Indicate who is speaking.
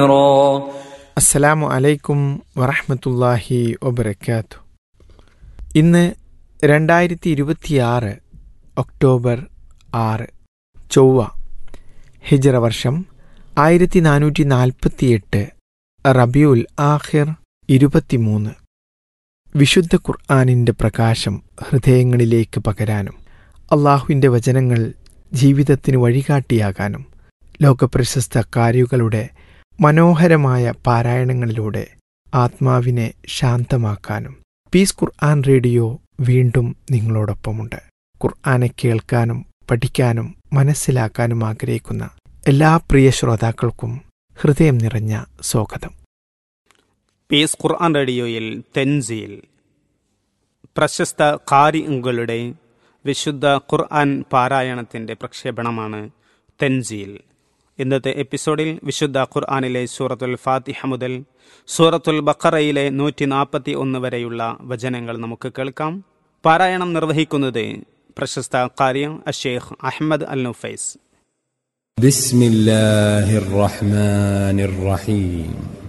Speaker 1: അസ്സലാമു അലൈക്കും വറഹ്മത്തുള്ളാഹി വബർക്കാത്തു ഇന്ന് രണ്ടായിരത്തി ഇരുപത്തിയാറ് ഒക്ടോബർ ആറ് ചൊവ്വ ഹിജറ വർഷം ആയിരത്തി നാനൂറ്റി നാൽപ്പത്തിയെട്ട് റബിയുൽ ആഹിർ ഇരുപത്തിമൂന്ന് വിശുദ്ധ ഖുർആാനിൻ്റെ പ്രകാശം ഹൃദയങ്ങളിലേക്ക് പകരാനും അള്ളാഹുവിൻ്റെ വചനങ്ങൾ ജീവിതത്തിന് വഴികാട്ടിയാകാനും ലോകപ്രശസ്ത കാര്യങ്ങളുടെ മനോഹരമായ പാരായണങ്ങളിലൂടെ ആത്മാവിനെ ശാന്തമാക്കാനും പീസ് ഖുർആൻ റേഡിയോ വീണ്ടും നിങ്ങളോടൊപ്പമുണ്ട് ഖുർആനെ കേൾക്കാനും പഠിക്കാനും മനസ്സിലാക്കാനും ആഗ്രഹിക്കുന്ന എല്ലാ പ്രിയ ശ്രോതാക്കൾക്കും ഹൃദയം നിറഞ്ഞ സ്വാഗതം
Speaker 2: പീസ് ഖുർആൻ റേഡിയോയിൽ തെൻസീൽ പ്രശസ്ത കാരിങ്ങളുടെ വിശുദ്ധ ഖുർആൻ പാരായണത്തിൻ്റെ പ്രക്ഷേപണമാണ് തെൻസീൽ ഇന്നത്തെ എപ്പിസോഡിൽ വിശുദ്ധ ഖുർആാനിലെ സൂറത്തുൽ ഫാത്തിഹ മുതൽ സൂറത്തുൽ ബക്കറയിലെ നൂറ്റി നാൽപ്പത്തി ഒന്ന് വരെയുള്ള വചനങ്ങൾ നമുക്ക് കേൾക്കാം പാരായണം നിർവഹിക്കുന്നത് പ്രശസ്ത കാര്യ അഷേഖ് അഹമ്മദ് അൽ നുഫൈസ്
Speaker 3: بسم الله الرحمن الرحيم